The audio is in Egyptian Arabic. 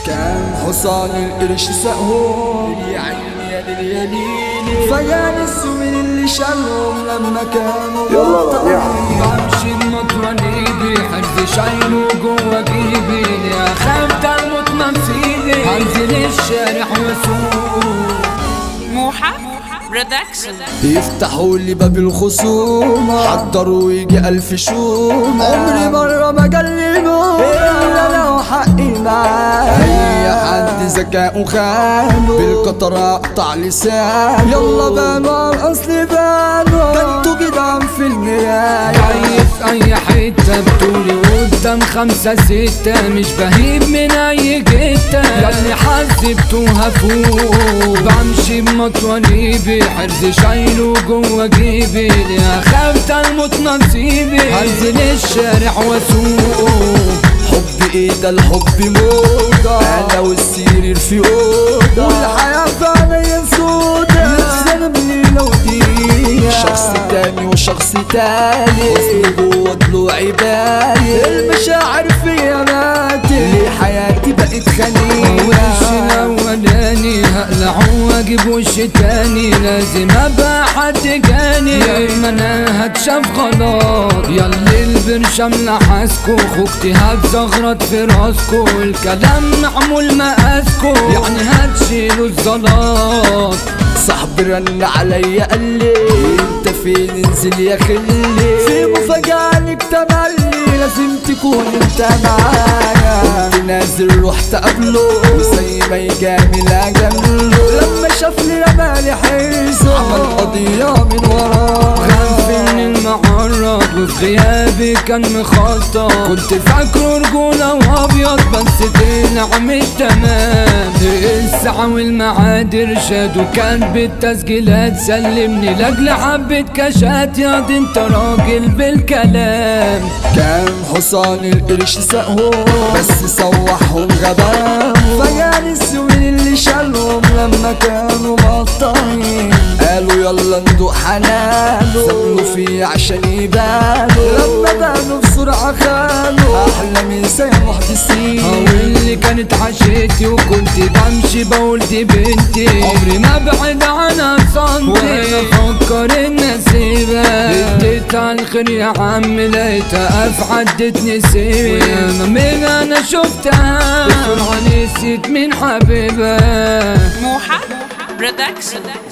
كان حصان القرش سقهم يا عيني يا ليل يا ليل فيان السوين اللي شالهم لما كانوا يلا ربيع. بمشي بمطرنيبي حد شايله جوا جيبي يا خافت الموت منفيدي هنزل الشارع واسوق موحة برودكشن يفتحوا لي باب الخصومة حضروا يجي ألف شومة عمري مرة ما جلبوا إلا لو حقي معاه أي حد ذكاء خانه بالقطر أقطع لسانه يلا بانوا على الأصل بانوا ده انتوا جدعان في المراية عايف اي حتة بتقولي قدام خمسة ستة مش بهيب من اي جتة ياللي حسبتوها فوق بمشي بمطوانيبي حرز شايله جوا جيبي يا خافت الموت نصيبي هنزل الشارع واسوق حب ايه ده الحب موضة انا والسرير في اوضة والحياة فعليا سودة نفسي انا بليلة ودقيقة شخص تاني وشخص تالت حزن جوه ضلوعي بالي المشاعر فيا ماتت ليه حياتي بقت وش خنيقة الاولاني هقلع واجيب وش تاني لازم ابقى حد جاني يا اما انا هتشاف غلط ياللي البرشام لحاسكو خوختي هتزغرط في راسكو الكلام معمول مقاسكو يعني هتشيلوا الزلط صاحبي رن عليا قال لي انت فين انزل يا خلي في مفاجأة لك تملي لازم تكون انت معايا كنت نازل رحت قبله وزي ما يجامل اجامله لما شافني رمالي حيزه عمل قضية من وراه خاف من المعرض وفي غيابي كان مخطط كنت فاكره رجولة وابيض بس طلع مش تمام الساعة والميعاد ارشاد وكان بالتسجيلات سلمني لاجل حبة كاشات يا دي انت راجل بالكلام كان حصان القرش سقهم بس سوحهم غباهم فيان السوين اللي شالهم لما كانوا مقطعين قالوا يلا ندوق حنانه سابوا فيه عشان يبانوا لما بانوا بسرعة خانوا أحلى مسا يا محدثين واللي كانت عشيتي وكنت بمشي بقول دي بنتي عمري ما بعد عنها سنتي وانا افكر ان اسيبها اديت على الخير يا عم لقيتها اف عدتني سيبي وياما من انا شفتها بسرعة نسيت من حبيبها موحة برودكشن